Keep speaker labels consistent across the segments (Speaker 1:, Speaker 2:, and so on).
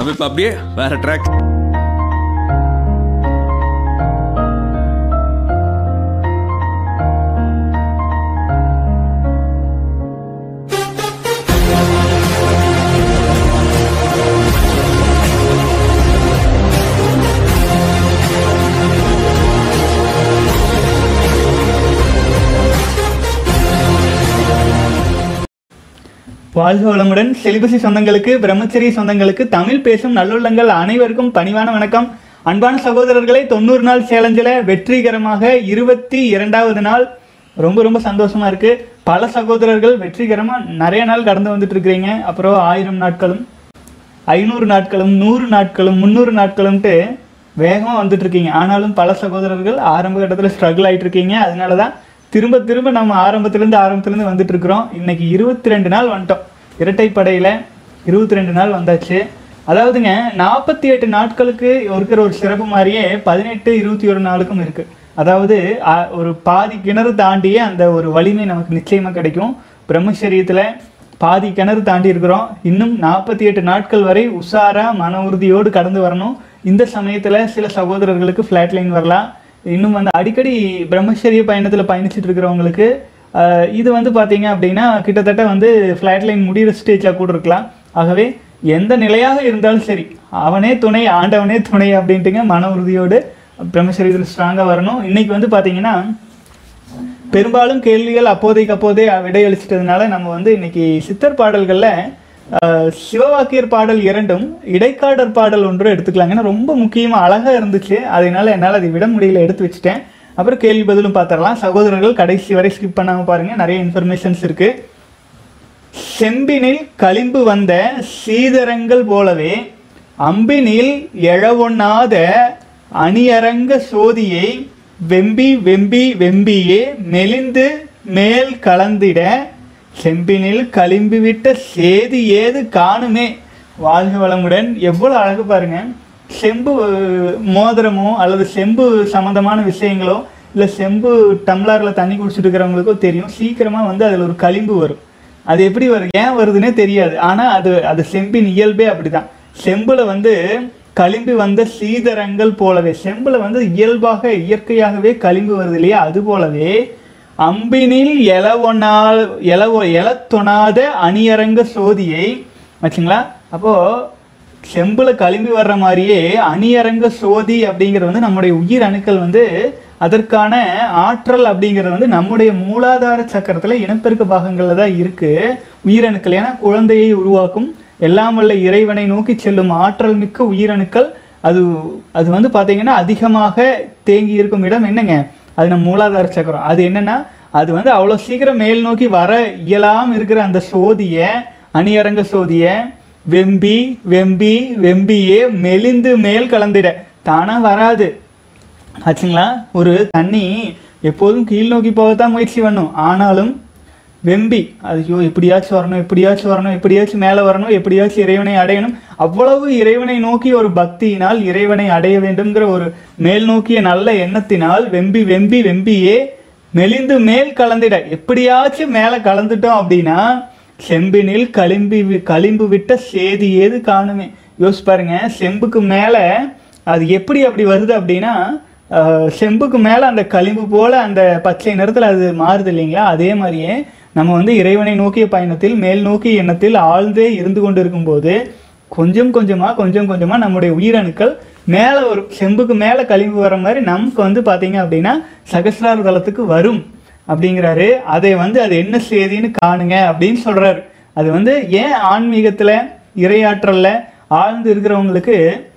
Speaker 1: நம்ம இப்ப அப்படியே வேற ட்ராக்
Speaker 2: வாழ்க வளமுடன் செலிபசி சொந்தங்களுக்கு பிரம்மச்சரிய சொந்தங்களுக்கு தமிழ் பேசும் நல்லுள்ளங்கள் அனைவருக்கும் பணிவான வணக்கம் அன்பான சகோதரர்களை தொண்ணூறு நாள் சேலஞ்சில் வெற்றிகரமாக இருபத்தி இரண்டாவது நாள் ரொம்ப ரொம்ப சந்தோஷமா இருக்கு பல சகோதரர்கள் வெற்றிகரமா நிறைய நாள் கடந்து வந்துட்டு இருக்கிறீங்க அப்புறம் ஆயிரம் நாட்களும் ஐநூறு நாட்களும் நூறு நாட்களும் முந்நூறு நாட்களும்ட்டு வேகமாக வந்துட்டு இருக்கீங்க ஆனாலும் பல சகோதரர்கள் ஆரம்ப கட்டத்தில் ஸ்ட்ரகிள் ஆயிட்டு இருக்கீங்க அதனால தான் திரும்ப திரும்ப நம்ம ஆரம்பத்துலேருந்து ஆரம்பத்துலேருந்து வந்துட்டு இருக்கிறோம் இன்னைக்கு இருபத்தி ரெண்டு நாள் வந்துட்டோம் இரட்டைப்படையில் இருபத்தி ரெண்டு நாள் வந்தாச்சு அதாவதுங்க நாற்பத்தி எட்டு நாட்களுக்கு இருக்கிற ஒரு சிறப்பு மாதிரியே பதினெட்டு இருபத்தி ஒரு நாளுக்கும் இருக்கு அதாவது அ, ஒரு பாதி கிணறு தாண்டியே அந்த ஒரு வலிமை நமக்கு நிச்சயமாக கிடைக்கும் பிரம்மச்சரியத்தில் பாதி கிணறு தாண்டி இருக்கிறோம் இன்னும் நாற்பத்தி எட்டு நாட்கள் வரை உஷாரா மன உறுதியோடு கடந்து வரணும் இந்த சமயத்தில் சில சகோதரர்களுக்கு ஃப்ளாட் லைன் வரலாம் இன்னும் வந்து அடிக்கடி பிரம்மச்சரிய பயணத்தில் பயணிச்சுட்டு இருக்கிறவங்களுக்கு ஆஹ், இது வந்து பார்த்தீங்க அப்படின்னா கிட்டத்தட்ட வந்து ஃப்ளாட் லைன் முடிகிற ஸ்டேஜாக கூட இருக்கலாம் ஆகவே எந்த நிலையாக இருந்தாலும் சரி அவனே துணை ஆண்டவனே துணை அப்படின்ட்டுங்க மன உறுதியோடு பிரம்மச்சரியத்தில் ஸ்ட்ராங்காக வரணும் இன்னைக்கு வந்து பார்த்தீங்கன்னா பெரும்பாலும் கேள்விகள் அப்போதைக்கு அப்போதே விடையளிச்சிட்டதுனால நம்ம வந்து இன்னைக்கு சித்தர் பாடல்களில் அஹ், சிவவாக்கியர் பாடல் இரண்டும் இடைக்காடர் பாடல் ஒன்றும் எடுத்துக்கலாங்க ஏன்னா ரொம்ப முக்கியமாக அழகாக இருந்துச்சு அதனால என்னால் அதை விட முடியல எடுத்து வச்சுட்டேன் அப்புறம் கேள்வி பதிலும் பார்த்துடலாம் சகோதரர்கள் கடைசி வரை ஸ்கிப் பண்ணாமல் பாருங்கள் நிறைய இன்ஃபர்மேஷன்ஸ் இருக்குது செம்பினில் களிம்பு வந்த சீதரங்கள் போலவே அம்பினில் எழவொண்ணாத அணியரங்க சோதியை வெம்பி வெம்பி வெம்பியே மெலிந்து மேல் கலந்திட செம்பினில் களிம்பு விட்ட சேதி ஏது காணுமே வாழ்க வளமுடன் எவ்வளவு அழகு பாருங்க செம்பு அஹ், மோதிரமோ அல்லது செம்பு சம்பந்தமான விஷயங்களோ இல்லை செம்பு டம்ளரில் தண்ணி குடிச்சிட்டு இருக்கிறவங்களுக்கோ தெரியும் சீக்கிரமாக வந்து அதில் ஒரு களிம்பு வரும் அது எப்படி வரும் ஏன் வருதுன்னே தெரியாது ஆனால் அது அது செம்பின் இயல்பே அப்படிதான் செம்புல வந்து களிம்பு வந்த சீதரங்கள் போலவே செம்புல வந்து இயல்பாக இயற்கையாகவே களிம்பு வருது இல்லையா அது போலவே அம்பினில் எலவொனால் எலவோ எலத்தொணாத அணியரங்க சோதியை வச்சுங்களா அப்போ செம்புல களிம்பி வர்ற மாதிரியே அணியரங்க சோதி அப்படிங்கிறது வந்து நம்முடைய உயிர் அணுக்கள் வந்து அதற்கான ஆற்றல் அப்படிங்கிறது வந்து நம்முடைய மூலாதார சக்கரத்துல இனப்பெருக்க பாகங்கள்ல தான் இருக்கு உயிரணுக்கள் ஏன்னா குழந்தையை உருவாக்கும் எல்லாம் வல்ல இறைவனை நோக்கி செல்லும் ஆற்றல் மிக்க உயிரணுக்கள் அது அது வந்து பாத்தீங்கன்னா அதிகமாக தேங்கி இருக்கும் இடம் என்னங்க அது நம்ம மூலாதார சக்கரம் அது என்னன்னா அது வந்து அவ்வளோ சீக்கிரம் மேல் நோக்கி வர இயலாம இருக்கிற அந்த சோதியை அணியரங்க சோதியை வெம்பி வெம்பி வெம்பியே மெலிந்து மேல் கலந்திட தானா வராது ஆச்சுங்களா ஒரு தண்ணி எப்போதும் கீழ் நோக்கி போகத்தான் முயற்சி பண்ணும் ஆனாலும் வெம்பி ஐயோ எப்படியாச்சும் வரணும் எப்படியாச்சும் வரணும் எப்படியாச்சும் மேலே வரணும் எப்படியாச்சும் இறைவனை அடையணும் அவ்வளவு இறைவனை நோக்கி ஒரு பக்தியினால் இறைவனை அடைய வேண்டும்ங்கிற ஒரு மேல் நோக்கிய நல்ல எண்ணத்தினால் வெம்பி வெம்பி வெம்பியே மெலிந்து மேல் கலந்திட எப்படியாச்சும் மேலே கலந்துட்டோம் அப்படின்னா செம்பினில் களிம்பி வி- களிம்பு விட்ட சேதி ஏது காணுமே யோசிச்சு பாருங்க செம்புக்கு மேலே அது எப்படி அப்படி வருது அப்படின்னா ஆஹ், செம்புக்கு மேலே அந்த களிம்பு போல அந்த பச்சை நிறத்தில் அது மாறுது இல்லைங்களா அதே மாதிரியே நம்ம வந்து இறைவனை நோக்கிய பயணத்தில் மேல் நோக்கிய எண்ணத்தில் ஆழ்ந்தே இருந்து கொண்டு இருக்கும்போது கொஞ்சம் கொஞ்சமாக கொஞ்சம் கொஞ்சமாக நம்முடைய உயிரணுக்கள் மேலே ஒரு செம்புக்கு மேலே களிம்பு வர மாதிரி நமக்கு வந்து பார்த்தீங்க அப்படின்னா சகசிரார தளத்துக்கு வரும் அப்படிங்கிறாரு அதை வந்து அது என்ன செய்தின்னு காணுங்க அப்படின்னு சொல்றாரு அது வந்து ஏன் ஆன்மீகத்தில் இரையாற்றல்ல ஆழ்ந்து இருக்கிறவங்களுக்கு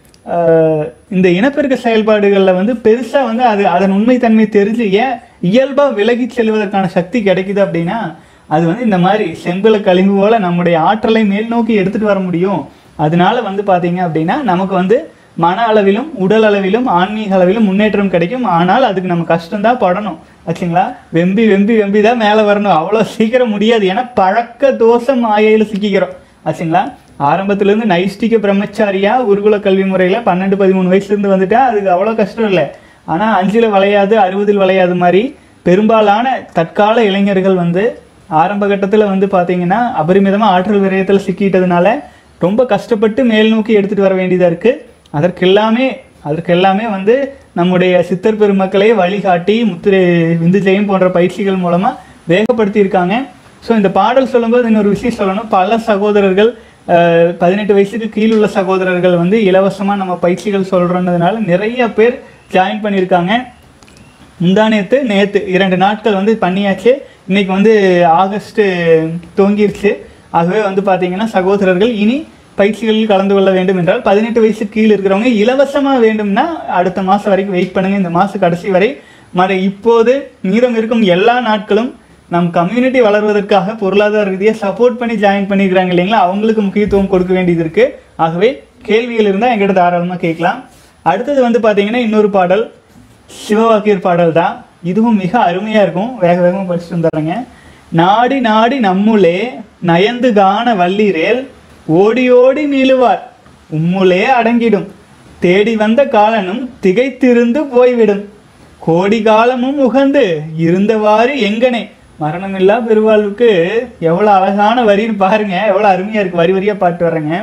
Speaker 2: ஆஹ், இந்த இனப்பெருக்க செயல்பாடுகளில் வந்து பெருசாக வந்து அது அதன் உண்மைத்தன்மை தெரிஞ்சு ஏன் இயல்பாக விலகி செல்வதற்கான சக்தி கிடைக்குது அப்படின்னா அது வந்து இந்த மாதிரி செம்பில கழிவு போல நம்முடைய ஆற்றலை மேல் நோக்கி எடுத்துட்டு வர முடியும் அதனால வந்து பார்த்தீங்க அப்படின்னா நமக்கு வந்து மன அளவிலும் உடல் அளவிலும் ஆன்மீக அளவிலும் முன்னேற்றம் கிடைக்கும் ஆனால் அதுக்கு நம்ம கஷ்டம்தான் படணும் ஆச்சுங்களா வெம்பி வெம்பி வெம்பி தான் மேலே வரணும் அவ்வளோ சீக்கிரம் முடியாது ஏன்னா பழக்க தோஷம் மாயையில் சிக்கிக்கிறோம் ஆச்சுங்களா ஆரம்பத்துலேருந்து நைஷ்டிக பிரம்மச்சாரியா குருகுல கல்வி முறையில் பன்னெண்டு பதிமூணு வயசுலேருந்து வந்துட்டா அதுக்கு அவ்வளோ கஷ்டம் இல்லை ஆனால் அஞ்சில் விளையாது அறுபதில் விளையாது மாதிரி பெரும்பாலான தற்கால இளைஞர்கள் வந்து ஆரம்ப கட்டத்தில் வந்து பார்த்தீங்கன்னா அபரிமிதமாக ஆற்றல் விரயத்தில் சிக்கிட்டதுனால ரொம்ப கஷ்டப்பட்டு மேல் நோக்கி எடுத்துகிட்டு வர வேண்டியதாக இருக்குது அதற்கெல்லாமே அதற்கெல்லாமே வந்து நம்முடைய சித்தர் பெருமக்களே வழிகாட்டி முத்திரை விந்துஜெயம் போன்ற பயிற்சிகள் மூலமாக வேகப்படுத்தியிருக்காங்க ஸோ இந்த பாடல் சொல்லும்போது இன்னொரு விஷயம் சொல்லணும் பல சகோதரர்கள் அஹ், பதினெட்டு வயசுக்கு கீழுள்ள சகோதரர்கள் வந்து இலவசமாக நம்ம பயிற்சிகள் சொல்கிறோன்றதுனால நிறைய பேர் ஜாயின் பண்ணியிருக்காங்க முந்தானேத்து நேற்று இரண்டு நாட்கள் வந்து பண்ணியாச்சு இன்னைக்கு வந்து ஆகஸ்ட் துவங்கிருச்சு ஆகவே வந்து பார்த்தீங்கன்னா சகோதரர்கள் இனி பயிற்சிகளில் கலந்து கொள்ள வேண்டும் என்றால் பதினெட்டு வயசு கீழ் இருக்கிறவங்க இலவசமாக வேண்டும்னா அடுத்த மாதம் வரைக்கும் வெயிட் பண்ணுங்க இந்த மாதம் கடைசி வரை மற இப்போது மீதம் இருக்கும் எல்லா நாட்களும் நம் கம்யூனிட்டி வளர்வதற்காக பொருளாதார ரீதியாக சப்போர்ட் பண்ணி ஜாயின் பண்ணியிருக்கிறாங்க இல்லைங்களா அவங்களுக்கு முக்கியத்துவம் கொடுக்க வேண்டியது இருக்குது ஆகவே கேள்விகள் இருந்தால் எங்கிட்ட தாராளமாக கேட்கலாம் அடுத்தது வந்து பார்த்தீங்கன்னா இன்னொரு பாடல் சிவவாக்கியர் பாடல் தான் இதுவும் மிக அருமையாக இருக்கும் வேக வேகமாக படிச்சுட்டு வந்துடுறேங்க நாடி நாடி நம்முளே நயந்து காண வல்லீரேல் ஓடி ஓடி மீளுவார் உம்முளே அடங்கிடும் தேடி வந்த காலனும் திகைத்திருந்து போய்விடும் கோடி காலமும் உகந்து இருந்தவாறு எங்கனே மரணமில்லா பெருவாழ்வுக்கு எவ்வளோ அழகான வரின்னு பாருங்க எவ்வளோ அருமையாக இருக்கு வரி வரியாக பாட்டு வர்றேங்க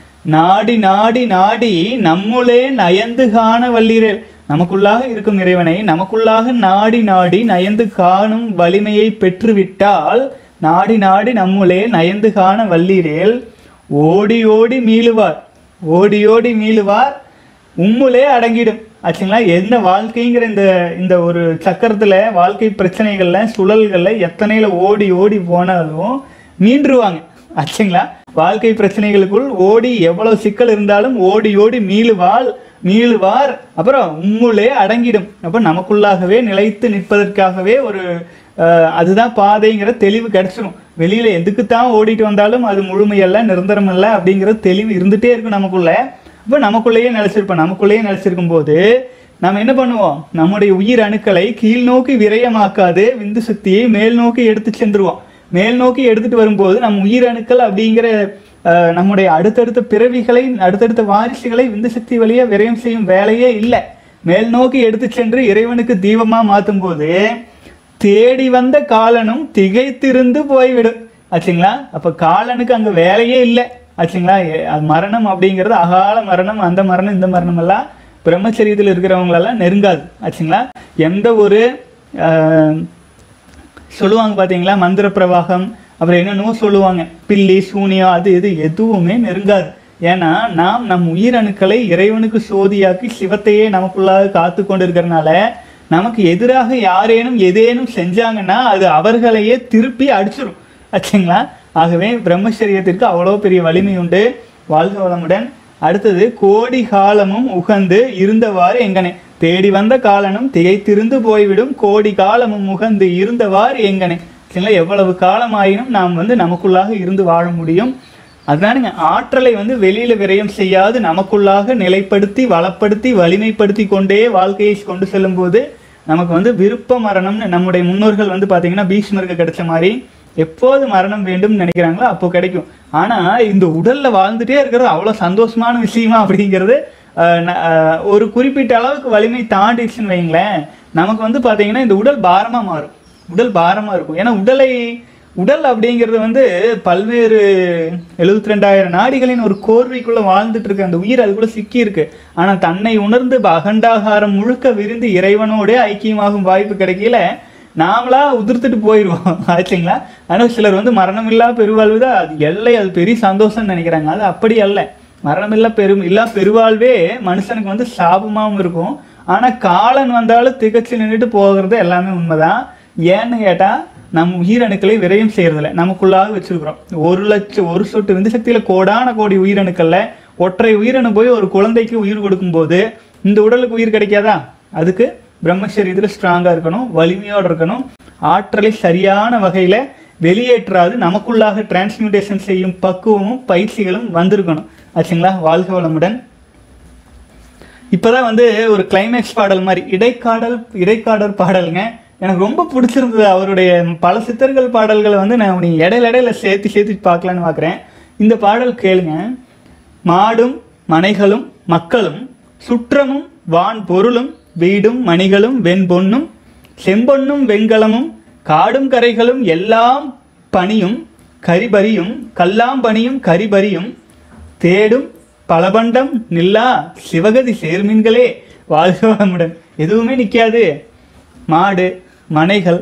Speaker 2: நாடி நாடி நாடி நம்முளே நயந்து காண வல்லீரேல் நமக்குள்ளாக இருக்கும் இறைவனை நமக்குள்ளாக நாடி நாடி நயந்து காணும் வலிமையை பெற்றுவிட்டால் நாடி நாடி நம்முளே நயந்து காண வல்லீரேல் ஓடி ஓடி மீளுவார் ஓடி ஓடி மீளுவார் உம்முலே அடங்கிடும் ஆச்சுங்களா எந்த வாழ்க்கைங்கிற இந்த இந்த ஒரு சக்கரத்துல வாழ்க்கை பிரச்சனைகள்ல சுழல்கள்ல எத்தனையில ஓடி ஓடி போனாலும் மீண்டுருவாங்க ஆச்சுங்களா வாழ்க்கை பிரச்சனைகளுக்குள் ஓடி எவ்வளவு சிக்கல் இருந்தாலும் ஓடி ஓடி மீளுவாள் மீளுவார் அப்புறம் உம்முலே அடங்கிடும் அப்ப நமக்குள்ளாகவே நிலைத்து நிற்பதற்காகவே ஒரு அஹ், அதுதான் பாதைங்கிற தெளிவு கிடைச்சிடும் வெளியில எதுக்கு தான் ஓடிட்டு வந்தாலும் அது முழுமையல்ல நிரந்தரம் அல்ல அப்படிங்கிற தெளிவு இருந்துட்டே இருக்கும் நமக்குள்ள அப்போ நமக்குள்ளேயே நிலைச்சிருப்போம் நமக்குள்ளேயே நிலைச்சிருக்கும் போது நம்ம என்ன பண்ணுவோம் நம்முடைய உயிர் அணுக்களை கீழ் நோக்கி விரயமாக்காது விந்து சக்தியை மேல் நோக்கி எடுத்து சென்றுவோம் மேல் நோக்கி எடுத்துட்டு வரும்போது நம் உயிர் அணுக்கள் அப்படிங்கிற அஹ், நம்முடைய அடுத்தடுத்த பிறவிகளை அடுத்தடுத்த வாரிசுகளை விந்து சக்தி வழியா விரயம் செய்யும் வேலையே இல்லை மேல் நோக்கி எடுத்து சென்று இறைவனுக்கு தீபமா மாற்றும் போது தேடி வந்த காலனும் திகைத்திருந்து போய்விடும் ஆச்சுங்களா அப்ப காலனுக்கு அங்க வேலையே இல்லை ஆச்சுங்களா எ- அது மரணம் அப்படிங்கிறது அகால மரணம் அந்த மரணம் இந்த மரணம் எல்லாம் பிரம்மச்சரியத்தில் இருக்கிறவங்களெல்லாம் நெருங்காது ஆச்சுங்களா எந்த ஒரு ஆஹ், சொல்லுவாங்க பார்த்தீங்களா மந்திர பிரவாகம் அப்புறம் என்னென்னவோ சொல்லுவாங்க பில்லி சூனியம் அது இது எதுவுமே நெருங்காது ஏன்னா நாம் நம் உயிரணுக்களை இறைவனுக்கு சோதியாக்கி சிவத்தையே நமக்குள்ளாக காத்து கொண்டிருக்கிறனால நமக்கு எதிராக யாரேனும் எதேனும் செஞ்சாங்கன்னா அது அவர்களையே திருப்பி அடிச்சிடும் ஆச்சுங்களா ஆகவே பிரம்மச்சரியத்திற்கு அவ்வளோ பெரிய வலிமை உண்டு வாழ்க வளமுடன் அடுத்தது கோடி காலமும் உகந்து இருந்தவாறு எங்கனே தேடி வந்த காலனும் திகைத்திருந்து போய்விடும் கோடி காலமும் உகந்து இருந்தவாறு எங்கனே சரிங்களா எவ்வளவு காலமாயினும் நாம் வந்து நமக்குள்ளாக இருந்து வாழ முடியும் அதுதானுங்க ஆற்றலை வந்து வெளியில விரயம் செய்யாது நமக்குள்ளாக நிலைப்படுத்தி வளப்படுத்தி வலிமைப்படுத்தி கொண்டே வாழ்க்கையை கொண்டு செல்லும்போது நமக்கு வந்து விருப்ப மரணம்னு நம்முடைய முன்னோர்கள் வந்து பாத்தீங்கன்னா பீஷ்மருக்கு கிடைச்ச மாதிரி எப்போது மரணம் வேண்டும்னு நினைக்கிறாங்களோ அப்போ கிடைக்கும் ஆனா இந்த உடல்ல வாழ்ந்துட்டே இருக்கிறது அவ்வளவு சந்தோஷமான விஷயமா அப்படிங்கிறது அஹ், ந- அஹ், ஒரு குறிப்பிட்ட அளவுக்கு வலிமை தாண்டிடுச்சுன்னு வைங்களேன் நமக்கு வந்து பாத்தீங்கன்னா இந்த உடல் பாரமா மாறும் உடல் பாரமா இருக்கும் ஏன்னா உடலை உடல் அப்படிங்கிறது வந்து பல்வேறு எழுபத்தி ரெண்டாயிரம் நாடிகளின் ஒரு கோர்வைக்குள்ள வாழ்ந்துட்டு இருக்கு அந்த உயிர் அதுக்குள்ள சிக்கி இருக்கு ஆனா தன்னை உணர்ந்து ப- அகண்டாகாரம் முழுக்க விரிந்து இறைவனோட ஐக்கியமாகும் வாய்ப்பு கிடைக்கல நாமளா உதிர்த்துட்டு போயிடுவோம் ஆச்சுங்களா ஆனால் சிலர் வந்து மரணமில்லா பெருவாழ்வு தான் அது எல்லை அது பெரிய சந்தோஷம்னு நினைக்கிறாங்க அது அப்படி அல்ல மரணமில்லா பெரும் இல்லா பெருவாழ்வே மனுஷனுக்கு வந்து சாபமாகவும் இருக்கும் ஆனா காலன் வந்தாலும் திகச்சு நின்றுட்டு போகிறது எல்லாமே உண்மைதான் ஏன்னு கேட்டா நம்ம உயிரணுக்களை விரயம் செய்யறதில்ல நமக்குள்ளாக வச்சிருக்கிறோம் ஒரு லட்சம் ஒரு சொட்டு விந்து சக்தியில கோடான கோடி உயிரணுக்கள்ல ஒற்றை உயிரணு போய் ஒரு குழந்தைக்கு உயிர் கொடுக்கும்போது இந்த உடலுக்கு உயிர் கிடைக்காதா அதுக்கு பிரம்மச்சரியத்தில் ஸ்ட்ராங்கா இருக்கணும் வலிமையோடு இருக்கணும் ஆற்றலை சரியான வகையில வெளியேற்றாது நமக்குள்ளாக டிரான்ஸ்மியூட்டேஷன் செய்யும் பக்குவமும் பயிற்சிகளும் வந்திருக்கணும் ஆச்சுங்களா வாழ்க வளமுடன் இப்போதான் வந்து ஒரு கிளைமேக்ஸ் பாடல் மாதிரி இடைக்காடல் இடைக்காடல் பாடலுங்க எனக்கு ரொம்ப பிடிச்சிருந்தது அவருடைய பல சித்தர்கள் பாடல்களை வந்து நான் நீ இடையில இடையில சேர்த்து சேர்த்து பார்க்கலான்னு பார்க்குறேன் இந்த பாடல் கேளுங்க மாடும் மனைகளும் மக்களும் சுற்றமும் வான் பொருளும் வீடும் மணிகளும் வெண்பொன்னும் செம்பொன்னும் வெண்கலமும் காடும் கரைகளும் எல்லாம் பனியும் கரிபரியும் கல்லாம் பனியும் கரிபரியும் தேடும் பலபண்டம் நில்லா சிவகதி சேர்மீன்களே வாழ்க வளமுடன் எதுவுமே நிற்காது மாடு மனைகள்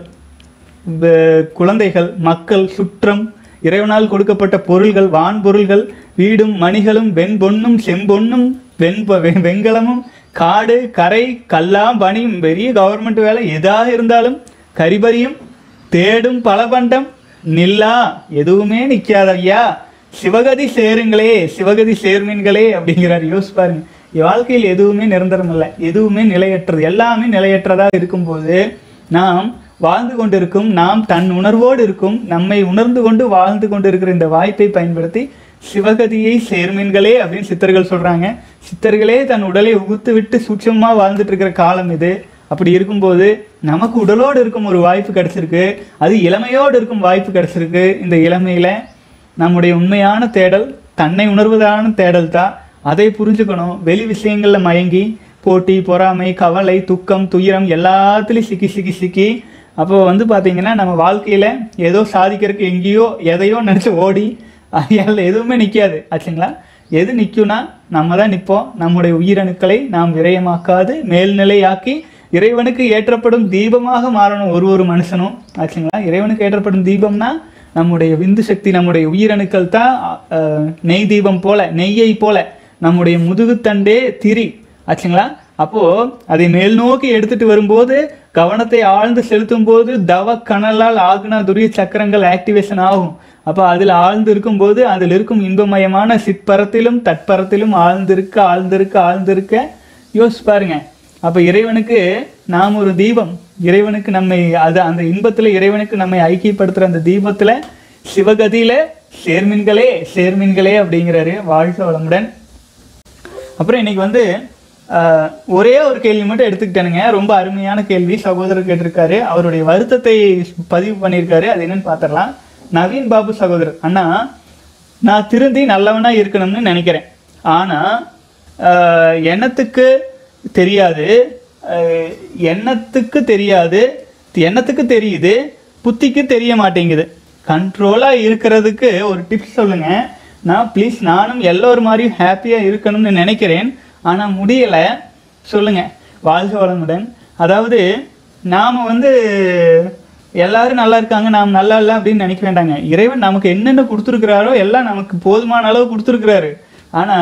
Speaker 2: வ- குழந்தைகள் மக்கள் சுற்றம் இறைவனால் கொடுக்கப்பட்ட பொருள்கள் வான் பொருள்கள் வீடும் மணிகளும் வெண்பொன்னும் செம்பொன்னும் வெண் வெ- வெண்கலமும் காடு கரை கல்லாம் பனியும் பெரிய கவர்மெண்ட் வேலை எதாக இருந்தாலும் கரிபரியும் தேடும் பலபண்டம் நில்லா எதுவுமே நிக்காத ஐயா சிவகதி சேருங்களே சிவகதி சேர்மீன்களே அப்படிங்கிறார் யோசிச்சு பாருங்க வாழ்க்கையில் எதுவுமே நிரந்தரம் இல்லை எதுவுமே நிலையற்றது எல்லாமே நிலையற்றதா இருக்கும்போது நாம் வாழ்ந்து கொண்டிருக்கும் நாம் தன் உணர்வோடு இருக்கும் நம்மை உணர்ந்து கொண்டு வாழ்ந்து கொண்டிருக்கிற இந்த வாய்ப்பை பயன்படுத்தி சிவகதியை சேர்மீன்களே அப்படின்னு சித்தர்கள் சொல்றாங்க சித்தர்களே தன் உடலை உகுத்து விட்டு சூட்சமா வாழ்ந்துட்டு இருக்கிற காலம் இது அப்படி இருக்கும்போது நமக்கு உடலோடு இருக்கும் ஒரு வாய்ப்பு கிடைச்சிருக்கு அது இளமையோடு இருக்கும் வாய்ப்பு கிடைச்சிருக்கு இந்த இளமையில நம்முடைய உண்மையான தேடல் தன்னை உணர்வதான தேடல் தான் அதை புரிஞ்சுக்கணும் வெளி விஷயங்கள்ல மயங்கி போட்டி பொறாமை கவலை துக்கம் துயரம் எல்லாத்துலேயும் சிக்கி சிக்கி சிக்கி அப்போ வந்து பார்த்தீங்கன்னா நம்ம வாழ்க்கையில் ஏதோ சாதிக்கிறதுக்கு எங்கேயோ எதையோ நினச்சி ஓடி அதில் எதுவுமே நிற்காது ஆச்சுங்களா எது நிற்கும்னா நம்ம தான் நிற்போம் நம்முடைய உயிரணுக்களை நாம் விரயமாக்காது மேல்நிலையாக்கி இறைவனுக்கு ஏற்றப்படும் தீபமாக மாறணும் ஒரு ஒரு மனுஷனும் ஆச்சுங்களா இறைவனுக்கு ஏற்றப்படும் தீபம்னா நம்முடைய விந்து சக்தி நம்முடைய உயிரணுக்கள் தான் அஹ், நெய் தீபம் போல நெய்யை போல நம்முடைய முதுகுத்தண்டே திரி ஆச்சுங்களா அப்போ அதை மேல் நோக்கி எடுத்துட்டு வரும்போது கவனத்தை ஆழ்ந்து செலுத்தும் போது தவ கனலால் ஆகுனா துரிய சக்கரங்கள் ஆக்டிவேஷன் ஆகும் அப்போ அதில் ஆழ்ந்து இருக்கும்போது அதில் இருக்கும் இன்பமயமான சிற்பரத்திலும் தட்பரத்திலும் ஆழ்ந்திருக்க ஆழ்ந்திருக்க ஆழ்ந்திருக்க யோசிச்சு பாருங்க அப்போ இறைவனுக்கு நாம் ஒரு தீபம் இறைவனுக்கு நம்மை அது அந்த இன்பத்தில் இறைவனுக்கு நம்மை ஐக்கியப்படுத்துகிற அந்த தீபத்தில் சிவகதியில சேர்மின்களே சேர்மின்களே அப்படிங்கிறாரு வாழ்க வளமுடன் அப்புறம் இன்னைக்கு வந்து ஆஹ், ஒரே ஒரு கேள்வி மட்டும் எடுத்துக்கிட்டேனுங்க ரொம்ப அருமையான கேள்வி சகோதரர் கேட்டிருக்காரு அவருடைய வருத்தத்தை பதிவு பண்ணியிருக்காரு அது என்னன்னு பார்த்துடலாம் நவீன் பாபு சகோதரர் அண்ணா நான் திருந்தி நல்லவனா இருக்கணும்னு நினைக்கிறேன் ஆனா ஆஹ், எண்ணத்துக்கு தெரியாது ஆஹ், எண்ணத்துக்கு தெரியாது எண்ணத்துக்கு தெரியுது புத்திக்கு தெரிய மாட்டேங்குது கண்ட்ரோலா இருக்கிறதுக்கு ஒரு டிப்ஸ் சொல்லுங்க நான் ப்ளீஸ் நானும் எல்லோரும் மாதிரியும் ஹாப்பியா இருக்கணும்னு நினைக்கிறேன் ஆனா முடியல சொல்லுங்க வாழ்க வளமுடன் அதாவது நாம வந்து எல்லாரும் நல்லா இருக்காங்க நாம் நல்லா இல்லை அப்படின்னு நினைக்க வேண்டாங்க இறைவன் நமக்கு என்னென்ன கொடுத்துருக்கிறாரோ எல்லாம் நமக்கு போதுமான அளவு கொடுத்துருக்கிறாரு ஆனா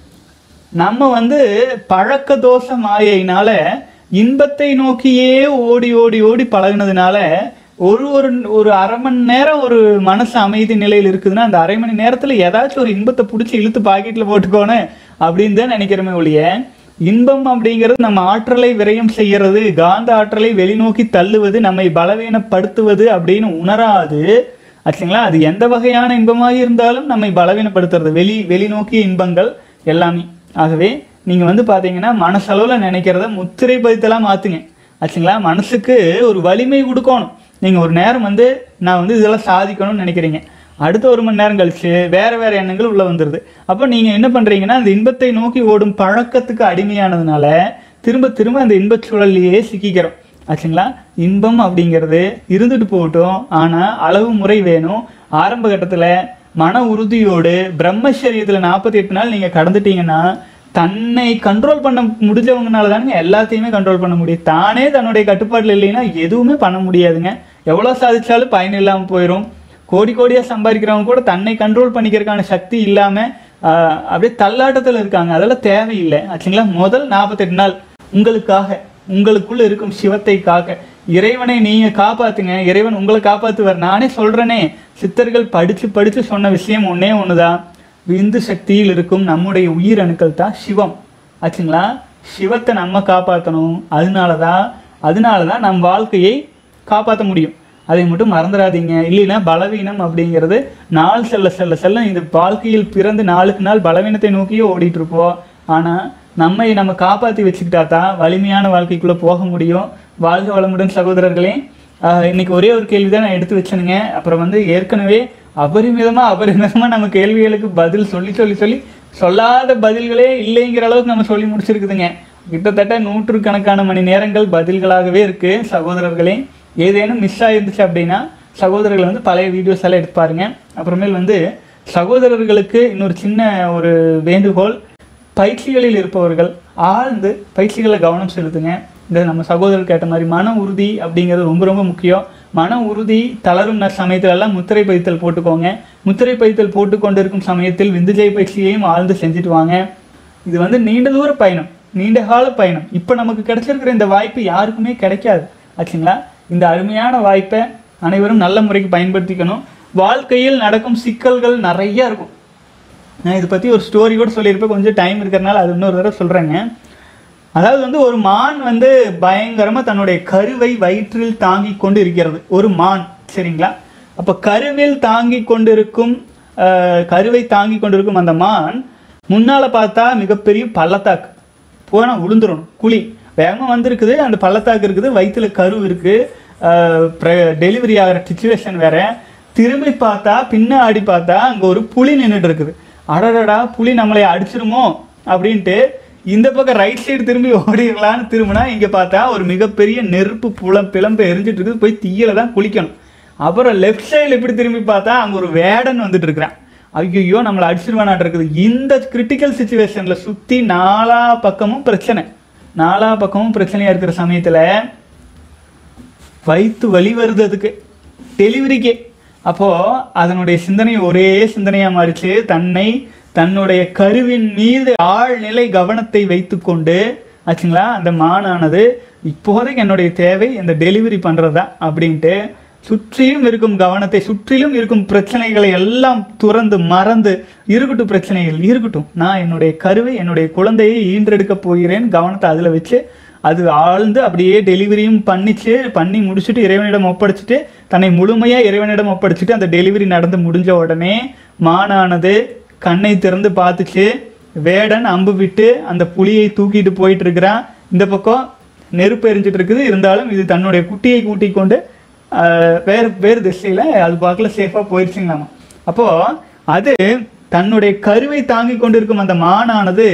Speaker 2: நம்ம வந்து பழக்க தோஷ மாயையினால இன்பத்தை நோக்கியே ஓடி ஓடி ஓடி பழகுனதுனால ஒரு ஒரு ஒரு அரை மணி நேரம் ஒரு மனசு அமைதி நிலையில் இருக்குதுன்னா அந்த அரை மணி நேரத்துல ஏதாச்சும் ஒரு இன்பத்தை பிடிச்சி இழுத்து பாக்கெட்ல போட்டுக்கோன்னு அப்படின்னு தான் நினைக்கிறோமே ஒழிய இன்பம் அப்படிங்கிறது நம்ம ஆற்றலை விரயம் செய்யறது காந்த ஆற்றலை வெளிநோக்கி தள்ளுவது நம்மை பலவீனப்படுத்துவது அப்படின்னு உணராது ஆச்சுங்களா அது எந்த வகையான இன்பமாக இருந்தாலும் நம்மை பலவீனப்படுத்துறது வெளி வெளிநோக்கிய இன்பங்கள் எல்லாமே ஆகவே நீங்க வந்து பாத்தீங்கன்னா மனசளவுல நினைக்கிறத முத்திரை பதித்தெல்லாம் மாத்துங்க ஆச்சுங்களா மனசுக்கு ஒரு வலிமை கொடுக்கணும் நீங்க ஒரு நேரம் வந்து நான் வந்து இதெல்லாம் சாதிக்கணும்னு நினைக்கிறீங்க அடுத்த ஒரு மணி நேரம் கழிச்சு வேற வேற எண்ணங்கள் உள்ள வந்துருது அப்போ நீங்க என்ன பண்றீங்கன்னா அந்த இன்பத்தை நோக்கி ஓடும் பழக்கத்துக்கு அடிமையானதுனால திரும்ப திரும்ப அந்த இன்பச் சூழல்லையே சிக்கிக்கிறோம் ஆச்சுங்களா இன்பம் அப்படிங்கிறது இருந்துட்டு போகட்டும் ஆனா அளவு முறை வேணும் ஆரம்ப கட்டத்துல மன உறுதியோடு பிரம்மச்சரியத்துல நாற்பத்தி எட்டு நாள் நீங்க கடந்துட்டீங்கன்னா தன்னை கண்ட்ரோல் பண்ண முடிஞ்சவங்கனால தானுங்க எல்லாத்தையுமே கண்ட்ரோல் பண்ண முடியும் தானே தன்னுடைய கட்டுப்பாட்டில் இல்லைன்னா எதுவுமே பண்ண முடியாதுங்க எவ்வளோ சாதிச்சாலும் பயன் இல்லாமல் போயிடும் கோடி கோடியா சம்பாதிக்கிறவங்க கூட தன்னை கண்ட்ரோல் பண்ணிக்கிறதுக்கான சக்தி இல்லாம ஆஹ், அப்படியே தள்ளாட்டத்தில் இருக்காங்க அதெல்லாம் தேவையில்லை ஆச்சுங்களா முதல் நாற்பத்தெட்டு நாள் உங்களுக்காக உங்களுக்குள்ள இருக்கும் சிவத்தை காக்க இறைவனை நீங்க காப்பாத்துங்க இறைவன் உங்களை காப்பாத்துவார் நானே சொல்றேனே சித்தர்கள் படிச்சு படிச்சு சொன்ன விஷயம் ஒண்ணே ஒண்ணுதான் விந்து சக்தியில் இருக்கும் நம்முடைய உயிர் அணுக்கள் தான் சிவம் ஆச்சுங்களா சிவத்தை நம்ம காப்பாற்றணும் அதனாலதான் அதனாலதான் நம் வாழ்க்கையை காப்பாற்ற முடியும் அதை மட்டும் மறந்துடாதீங்க இல்லைன்னா பலவீனம் அப்படிங்கிறது நாள் செல்ல செல்ல செல்ல இந்த வாழ்க்கையில் பிறந்து நாளுக்கு நாள் பலவீனத்தை நோக்கியே ஓடிட்டு இருப்போம் ஆனா நம்மை நம்ம காப்பாற்றி வச்சுக்கிட்டா தான் வலிமையான வாழ்க்கைக்குள்ள போக முடியும் வாழ்க வளமுடன் சகோதரர்களே ஆஹ் இன்னைக்கு ஒரே ஒரு கேள்வி தான் நான் எடுத்து வச்சேனுங்க அப்புறம் வந்து ஏற்கனவே அபரிமிதமா அபரிமிதமா நம்ம கேள்விகளுக்கு பதில் சொல்லி சொல்லி சொல்லி சொல்லாத பதில்களே இல்லைங்கிற அளவுக்கு நம்ம சொல்லி முடிச்சிருக்குதுங்க கிட்டத்தட்ட நூற்றுக்கணக்கான மணி நேரங்கள் பதில்களாகவே இருக்கு சகோதரர்களே ஏதேனும் மிஸ் ஆயிருந்துச்சு அப்படின்னா சகோதரர்கள் வந்து பழைய வீடியோஸ் எல்லாம் எடுத்து பாருங்க அப்புறமேல் வந்து சகோதரர்களுக்கு இன்னொரு சின்ன ஒரு வேண்டுகோள் பயிற்சிகளில் இருப்பவர்கள் ஆழ்ந்து பயிற்சிகளை கவனம் செலுத்துங்க இந்த நம்ம சகோதரர் கேட்ட மாதிரி மன உறுதி அப்படிங்கிறது ரொம்ப ரொம்ப முக்கியம் மன உறுதி தளரும் ந- சமயத்துல எல்லாம் முத்திரை பைத்தல் போட்டுக்கோங்க முத்திரை பைத்தல் போட்டு கொண்டிருக்கும் சமயத்தில் விந்துஜை பயிற்சியையும் ஆழ்ந்து செஞ்சுட்டு வாங்க இது வந்து நீண்ட தூர பயணம் நீண்ட கால பயணம் இப்போ நமக்கு கிடைச்சிருக்கிற இந்த வாய்ப்பு யாருக்குமே கிடைக்காது ஆச்சுங்களா இந்த அருமையான வாய்ப்பை அனைவரும் நல்ல முறைக்கு பயன்படுத்திக்கணும் வாழ்க்கையில் நடக்கும் சிக்கல்கள் நிறைய இருக்கும் நான் இதை பற்றி ஒரு ஸ்டோரி கூட சொல்லியிருப்பேன் கொஞ்சம் டைம் இருக்கிறனால அது இன்னொரு தடவை சொல்கிறேங்க அதாவது வந்து ஒரு மான் வந்து பயங்கரமாக தன்னுடைய கருவை வயிற்றில் தாங்கி கொண்டு இருக்கிறது ஒரு மான் சரிங்களா அப்போ கருவில் தாங்கி கொண்டிருக்கும் ஆஹ், கருவை தாங்கி கொண்டிருக்கும் அந்த மான் முன்னால் பார்த்தா மிகப்பெரிய பள்ளத்தாக்கு போனால் விழுந்துடணும் குழி வேகமாக வந்திருக்குது அந்த பள்ளத்தாக்கு இருக்குது வயிற்றுல கரு இருக்குது டெலிவரி ஆகிற சுச்சுவேஷன் வேற திரும்பி பார்த்தா பின்னாடி பார்த்தா அங்கே ஒரு புலி நின்றுட்டு இருக்குது அடடடா புலி நம்மளை அடிச்சிருமோ அப்படின்ட்டு இந்த பக்கம் ரைட் சைடு திரும்பி ஓடிடலான்னு திரும்பினா இங்கே பார்த்தா ஒரு மிகப்பெரிய நெருப்பு புலம் பிளம்பு எரிஞ்சிட்டு இருக்குது போய் தீயில தான் குளிக்கணும் அப்புறம் லெஃப்ட் சைடில் இப்படி திரும்பி பார்த்தா அங்கே ஒரு வேடன் வந்துட்டு இருக்கிறான் ஐயோ நம்மளை அடிச்சிருவானாட்டு இருக்குது இந்த கிரிட்டிக்கல் சுச்சுவேஷனில் சுற்றி நாலா பக்கமும் பிரச்சனை நாலா பக்கமும் பிரச்சனையாக இருக்கிற சமயத்தில் வயிற்று வலி வருது அதுக்கு டெலிவரிக்கே அப்போது அதனுடைய சிந்தனை ஒரே சிந்தனையாக மாறிச்சு தன்னை தன்னுடைய கருவின் மீது ஆழ்நிலை கவனத்தை வைத்துக்கொண்டு ஆச்சுங்களா அந்த மானானது இப்போதைக்கு என்னுடைய தேவை இந்த டெலிவரி பண்ணுறதா அப்படின்ட்டு சுற்றிலும் இருக்கும் கவனத்தை சுற்றிலும் இருக்கும் பிரச்சனைகளை எல்லாம் துறந்து மறந்து இருக்கட்டும் பிரச்சனைகள் இருக்கட்டும் நான் என்னுடைய கருவை என்னுடைய குழந்தையை ஈன்றெடுக்க போகிறேன் கவனத்தை அதில் வச்சு அது ஆழ்ந்து அப்படியே டெலிவரியும் பண்ணிச்சு பண்ணி முடிச்சுட்டு இறைவனிடம் ஒப்படைச்சிட்டு தன்னை முழுமையாக இறைவனிடம் ஒப்படைச்சிட்டு அந்த டெலிவரி நடந்து முடிஞ்ச உடனே மானானது கண்ணை திறந்து பார்த்துச்சு வேடன் அம்பு விட்டு அந்த புலியை தூக்கிட்டு போயிட்டு இருக்கிறான் இந்த பக்கம் நெருப்பு எரிஞ்சிட்டு இருக்குது இருந்தாலும் இது தன்னுடைய குட்டியை கூட்டிக் கொண்டு ஆஹ், வேறு வேறு திசையில் அது பார்க்கல சேஃபாக போயிடுச்சுங்களாமா அப்போது அது தன்னுடைய கருவை தாங்கி கொண்டிருக்கும் அந்த மானானது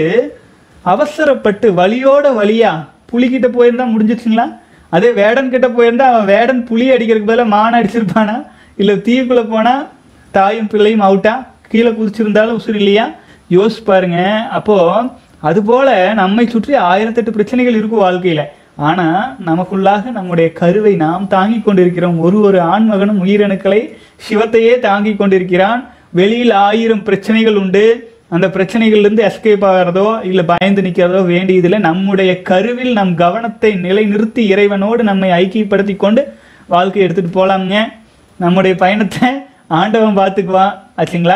Speaker 2: அவசரப்பட்டு வலியோட வலியா புலிகிட்ட போயிருந்தா முடிஞ்சிச்சுங்களா அதே வேடன் கிட்ட போயிருந்தா அவன் வேடன் புலி அடிக்கிறதுக்கு பதிலாக மான் அடிச்சிருப்பானா இல்லை தீவுக்குள்ளே போனா தாயும் பிள்ளையும் அவுட்டா கீழே குதிச்சிருந்தாலும் உசுறு இல்லையா யோசிச்சு பாருங்க அப்போ அதுபோல நம்மை சுற்றி ஆயிரத்தெட்டு பிரச்சனைகள் இருக்கும் வாழ்க்கையில ஆனா நமக்குள்ளாக நம்முடைய கருவை நாம் தாங்கி கொண்டிருக்கிறோம் ஒரு ஒரு ஆண்மகனும் உயிரணுக்களை சிவத்தையே தாங்கி கொண்டிருக்கிறான் வெளியில் ஆயிரம் பிரச்சனைகள் உண்டு அந்த பிரச்சனைகள்லேருந்து எஸ்கேப் ஆகிறதோ இல்லை பயந்து நிற்கிறதோ வேண்டியதில்லை நம்முடைய கருவில் நம் கவனத்தை நிலைநிறுத்தி இறைவனோடு நம்மை ஐக்கியப்படுத்தி கொண்டு வாழ்க்கையை எடுத்துகிட்டு போகலாமுங்க நம்முடைய பயணத்தை ஆண்டவன் பார்த்துக்குவான் ஆச்சுங்களா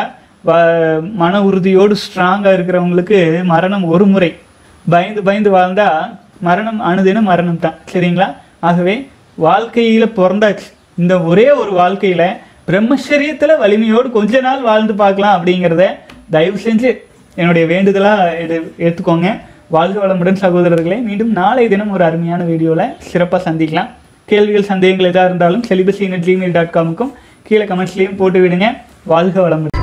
Speaker 2: வ- மன உறுதியோடு ஸ்ட்ராங்காக இருக்கிறவங்களுக்கு மரணம் ஒரு முறை பயந்து பயந்து வாழ்ந்தா மரணம் அணுதினம் மரணம் தான் சரிங்களா ஆகவே வாழ்க்கையில் பிறந்தாச்சு இந்த ஒரே ஒரு வாழ்க்கையில் பிரம்மச்சரியத்தில் வலிமையோடு கொஞ்ச நாள் வாழ்ந்து பார்க்கலாம் அப்படிங்கிறத தயவு செஞ்சு என்னுடைய வேண்டுதலாக எடு எடுத்துக்கோங்க வாழ்க வளமுடன் சகோதரர்களே மீண்டும் நாளை தினம் ஒரு அருமையான வீடியோவில் சிறப்பாக சந்திக்கலாம் கேள்விகள் சந்தேகங்கள் எதாக இருந்தாலும் செலிபஸின் ஜிமெயில் டாட் காமுக்கும் கீழே கமெண்ட்ஸ்லேயும் போட்டு விடுங்க வாழ்க வளமுடன்